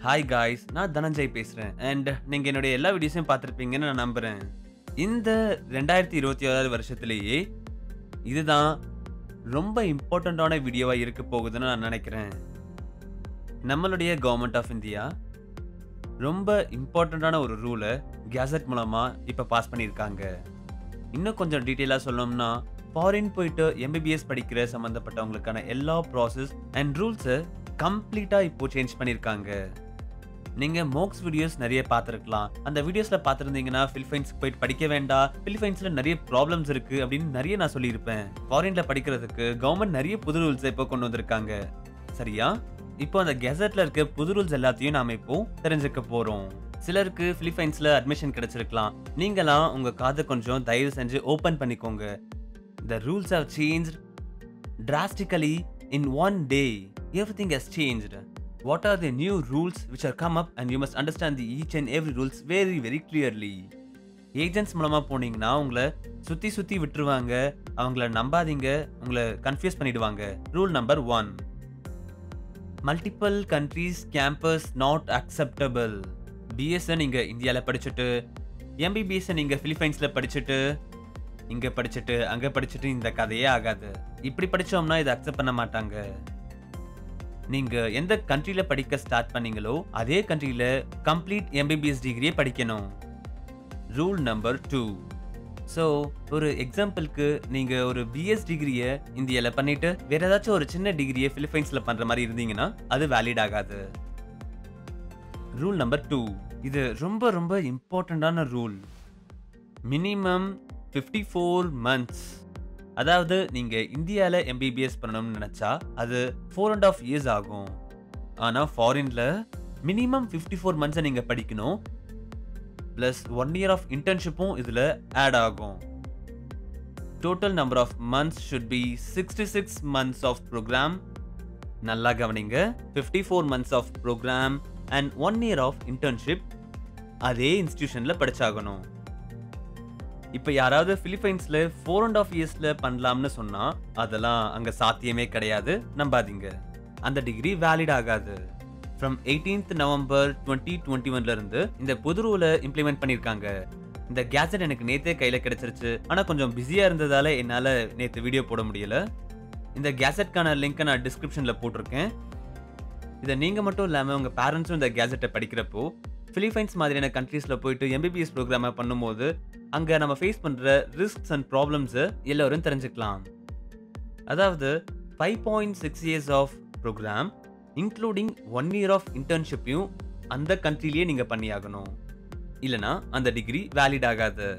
Hi guys நான் தனஞ்சய் பேசுறேன் and நீங்க என்னுடைய எல்லா வீடியோஸையும் பார்த்துருப்பீங்கன்னு நான் நம்புறேன் இந்த ரெண்டாயிரத்தி இருபத்தி ஓராவது வருஷத்துலேயே இதுதான் ரொம்ப இம்பார்ட்டண்ட்டான வீடியோவா இருக்க போகுதுன்னு நான் நினைக்கிறேன் நம்மளுடைய கவர்மெண்ட் ஆஃப் இந்தியா ரொம்ப இம்பார்ட்டண்ட்டான ஒரு ரூலை கேசட் மூலமா இப்போ பாஸ் பண்ணியிருக்காங்க இன்னும் கொஞ்சம் டீட்டெயிலாக சொல்லணும்னா ஃபாரின் போயிட்டு எம்பிபிஎஸ் படிக்கிற சம்மந்தப்பட்டவங்களுக்கான எல்லா ப்ராசஸ் அண்ட் ரூல்ஸை கம்ப்ளீட்டாக இப்போ சேஞ்ச் பண்ணியிருக்காங்க நீங்கள் மோக்ஸ் வீடியோஸ் நிறைய பார்த்துருக்கலாம் அந்த வீடியோஸில் பார்த்துருந்தீங்கன்னா ஃபிலிப்பைன்ஸ்க்கு போயிட்டு படிக்க வேண்டாம் ஃபிலிப்பைன்ஸில் நிறைய ப்ராப்ளம்ஸ் இருக்குது அப்படின்னு நிறைய நான் சொல்லியிருப்பேன் ஃபாரினில் படிக்கிறதுக்கு கவர்மெண்ட் நிறைய புது ரூல்ஸ் இப்போ கொண்டு வந்திருக்காங்க சரியா இப்போ அந்த கெசட்ல இருக்க புது ரூல்ஸ் எல்லாத்தையும் நாம இப்போ தெரிஞ்சுக்க போறோம் சிலருக்கு பிலிப்பைன்ஸ்ல அட்மிஷன் கிடைச்சிருக்கலாம் நீங்களாம் உங்க காதை கொஞ்சம் தயவு செஞ்சு ஓபன் பண்ணிக்கோங்க the rules have change drastically in one day everything has changed what are the new rules which are come up and you must understand the each and every rules very very clearly agents மூலமா போனீங்கன்னா உங்களை சுத்தி சுத்தி விட்டுருவாங்க அவங்கள நம்பாதீங்க உங்களை confuse பண்ணிடுவாங்க rule number one multiple countries campus not acceptable பிஎஸ்ஸை நீங்கள் இந்தியாவில் படிச்சுட்டு எம்பிபிஎஸ்ஸை நீங்கள் ஃபிலிப்பைன்ஸில் படிச்சுட்டு இங்கே படிச்சுட்டு அங்கே படிச்சுட்டு இந்த கதையே ஆகாது இப்படி படித்தோம்னா இதை அக்செப்ட் பண்ண மாட்டாங்க நீங்கள் எந்த கண்ட்ரியில் படிக்க ஸ்டார்ட் பண்ணீங்களோ அதே கண்ட்ரியில் கம்ப்ளீட் எம்பிபிஎஸ் டிகிரியே படிக்கணும் ரூல் நம்பர் டூ ஸோ ஒரு எக்ஸாம்பிளுக்கு நீங்கள் ஒரு பிஎஸ் டிகிரியை இந்தியாவில் பண்ணிட்டு வேற ஏதாச்சும் ஒரு சின்ன டிகிரியை பிலிப்பைன்ஸில் பண்ணுற மாதிரி இருந்தீங்கன்னா அது வேலிட் ஆகாது ரூல் நம்பர் டூ இது ரொம்ப ரொம்ப இம்பார்ட்டண்ட்டான rule minimum fifty four months அதாவது நீங்கள் இந்தியாவில் எம்பிபிஎஸ் பண்ணணும்னு நினச்சா அது ஃபோர் அண்ட் ஆஃப் இயர்ஸ் ஆகும் ஆனால் ஃபாரினில் மினிமம் ஃபிஃப்டி ஃபோர் மந்த்ஸை நீங்கள் படிக்கணும் ப்ளஸ் ஒன் இயர் ஆஃப் இன்டர்ன்ஷிப்பும் இதில் ஆட் ஆகும் total number of months should be sixty six months of program நல்லா கவனிங்க fifty four months of program and one year of internship அதே இன்ஸ்டியூஷனில் படிச்சாகணும் இப்போ யாராவது பிலிப்பைன்ஸில் ஃபோர் அண்ட் ஆஃப் இயர்ஸில் பண்ணலாம்னு சொன்னால் அதெல்லாம் அங்கே சாத்தியமே கிடையாது நம்பாதீங்க அந்த டிகிரி வேலிட் ஆகாது from eighteenth November twenty twenty ஒன்ல இருந்து இந்த புது ரூலை இம்ப்ளிமெண்ட் பண்ணியிருக்காங்க இந்த கேசட் எனக்கு நேத்தே கையில் கிடைச்சிருச்சு ஆனால் கொஞ்சம் பிஸியாக இருந்ததால என்னால் நேற்று வீடியோ போட முடியல இந்த கேசட்கான லிங்க்கை நான் டிஸ்கிரிப்ஷனில் போட்டிருக்கேன் இதை நீங்கள் மட்டும் இல்லாமல் உங்கள் பேரண்ட்ஸும் இந்த கேசட்டை படிக்கிறப்போ பிலிப்பைன்ஸ் மாதிரியான கண்ட்ரீஸில் போயிட்டு எம்பிபிஎஸ் ப்ரோக்ராமை பண்ணும்போது அங்கே நம்ம ஃபேஸ் பண்ணுற ரிஸ்க்ஸ் அண்ட் ப்ராப்ளம்ஸை எல்லோரும் தெரிஞ்சுக்கலாம் அதாவது five point six years of program including one year of இன்டர்ன்ஷிப்பையும் அந்த கண்ட்ரிலேயே நீங்கள் பண்ணியாகணும் இல்லனா அந்த டிகிரி வேலிட் ஆகாது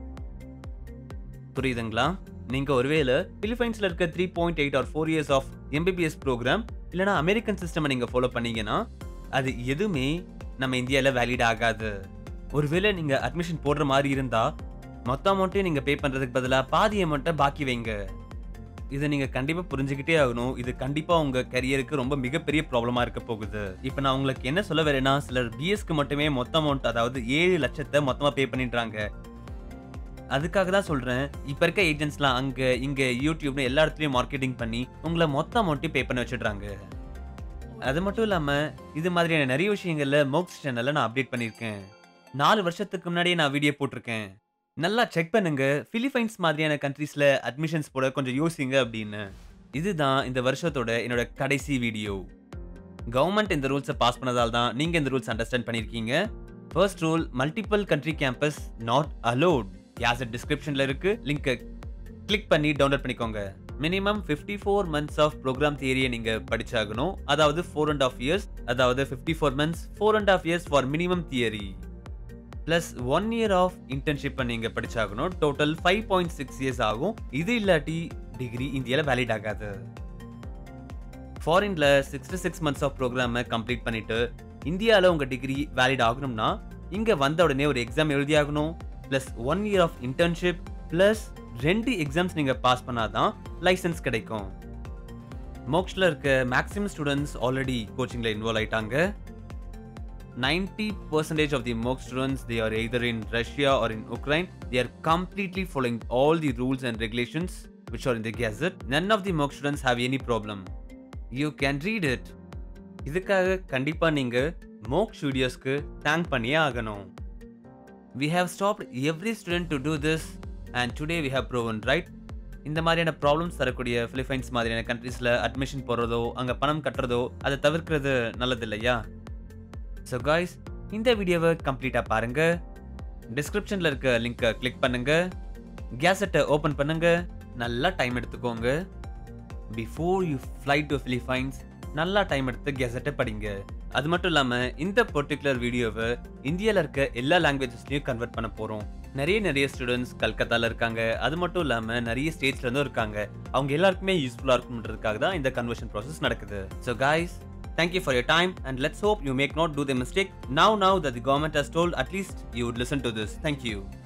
புரியுதுங்களா நீங்க ஒருவேளை பிலிப்பைன்ஸ்ல இருக்க three point eight or four years of MBBS program இல்லனா அமெரிக்கன் சிஸ்டம் நீங்க ஃபாலோ பண்ணீங்கன்னா அது எதுவுமே நம்ம இந்தியாவில் வேலிட் ஆகாது ஒருவேளை நீங்க அட்மிஷன் போடுற மாதிரி இருந்தா மொத்த அமௌண்ட்டையும் நீங்க பே பண்றதுக்கு பதிலாக பாதி அமௌண்ட்டை பாக்கி வைங்க இதை நீங்க கண்டிப்பா புரிஞ்சுக்கிட்டே ஆகணும் இது கண்டிப்பா உங்க கரியருக்கு ரொம்ப மிகப்பெரிய ப்ராப்ளமா இருக்க போகுது இப்போ நான் உங்களுக்கு என்ன சொல்ல வரேன்னா சிலர் பிஎஸ்க்கு மட்டுமே மொத்த அமௌண்ட் அதாவது ஏழு லட்சத்தை மொத்தமா பே பண்ணிடுறாங்க அதுக்காக தான் சொல்றேன் இப்ப இருக்க ஏஜென்ட்ஸ்லாம் அங்க இங்க யூடியூப்னு எல்லா இடத்துலயும் மார்க்கெட்டிங் பண்ணி உங்களை மொத்த அமௌண்ட்டையும் பே பண்ண வச்சிடுறாங்க அது மட்டும் இல்லாம இது மாதிரியான நிறைய விஷயங்கள்ல மோக்ஸ் சேனல்ல நான் அப்டேட் பண்ணியிருக்கேன் நாலு வருஷத்துக்கு முன்னாடியே நான் வீடியோ போட்டிருக்கேன் நல்லா செக் பண்ணுங்க பிலிப்பைன்ஸ் மாதிரியான கண்ட்ரீஸ்ல அட்மிஷன்ஸ் போட கொஞ்சம் யோசிங்க அப்படின்னு இதுதான் இந்த வருஷத்தோட என்னோட கடைசி வீடியோ கவர்மெண்ட் இந்த ரூல்ஸை பாஸ் பண்ணதால் தான் நீங்க இந்த ரூல்ஸ் அண்டர்ஸ்டாண்ட் பண்ணியிருக்கீங்க first rule multiple country campus not allowed gazette டிஸ்கிரிப்ஷன்ல இருக்கு லிங்கை கிளிக் பண்ணி டவுன்லோட் பண்ணிக்கோங்க minimum fifty four months of program தியரியை நீங்க படிச்சாகணும் அதாவது ஃபோர் அண்ட் ஆஃப் இயர்ஸ் அதாவது fifty four months four and half years for minimum theory plus one year of இன்டர்ன்ஷிப்பை நீங்க படிச்சாகணும் total five point six years ஆகும் இது இல்லாட்டி டிகிரி இந்தியாவில் வேலிட் ஆகாது ஃபாரின்ல சிக்ஸ்டி சிக்ஸ் மந்த்ஸ் ஆஃப் ப்ரோக்ராமை கம்ப்ளீட் பண்ணிட்டு இந்தியாவில் உங்க டிகிரி வேலிட் ஆகணும்னா இங்க வந்த உடனே ஒரு எக்ஸாம் எழுதி ஆகணும் plus one year of internship plus ரெண்டு எக்ஸாம்ஸ் நீங்க பாஸ் பண்ணாதான் லைசன்ஸ் கிடைக்கும் மோக்ஸ்ல இருக்க மேக்ஸிமம் ஸ்டூடெண்ட்ஸ் ஆல்ரெடி கோச்சிங்ல இன்வால்வ் ஆயிட்டாங்க 90 percentage of the MOOC students they are either in Russia or in Ukraine they are completely following all the rules and regulations which are in the gazette none of the MOOC students have any problem you can read it இதுக்காக கண்டிப்பா நீங்க மோக் ஸ்டுடியோஸ்க்கு thank பண்ணியே ஆகணும் we have stopped every student to do this and today we have proven right இந்த மாதிரியான problems தரக்கூடிய Philippines மாதிரியான கண்ட்ரீஸில் அட்மிஷன் போடுறதோ அங்கே பணம் கட்டுறதோ அதை தவிர்க்கிறது நல்லது இல்லையா ஸோ காய்ஸ் இந்த வீடியோவை கம்ப்ளீட்டாக பாருங்க டிஸ்கிரிப்ஷனில் இருக்க லிங்கை கிளிக் பண்ணுங்க கேசட்டை ஓப்பன் பண்ணுங்க நல்லா டைம் எடுத்துக்கோங்க before you fly to Philippines நல்லா டைம் எடுத்து கெசட்டை படிங்க அது மட்டும் இல்லாமல் இந்த பர்டிகுலர் வீடியோவை இந்தியாவில் இருக்க எல்லா லாங்குவேஜஸ்லையும் கன்வெர்ட் பண்ண போகிறோம் நிறைய நிறைய ஸ்டூடெண்ட்ஸ் கல்கத்தாவில் இருக்காங்க அது மட்டும் இல்லாமல் நிறைய ஸ்டேட்ஸ்ல இருந்தும் இருக்காங்க அவங்க எல்லாருக்குமே யூஸ்ஃபுல்லாக இருக்கும்ன்றதுக்காக தான் இந்த கன்வர்ஷன் ப்ராசஸ் நடக்குது so guys Thank you for your time and let's hope you make not do the mistake now now that the government has told at least you would listen to this. Thank you.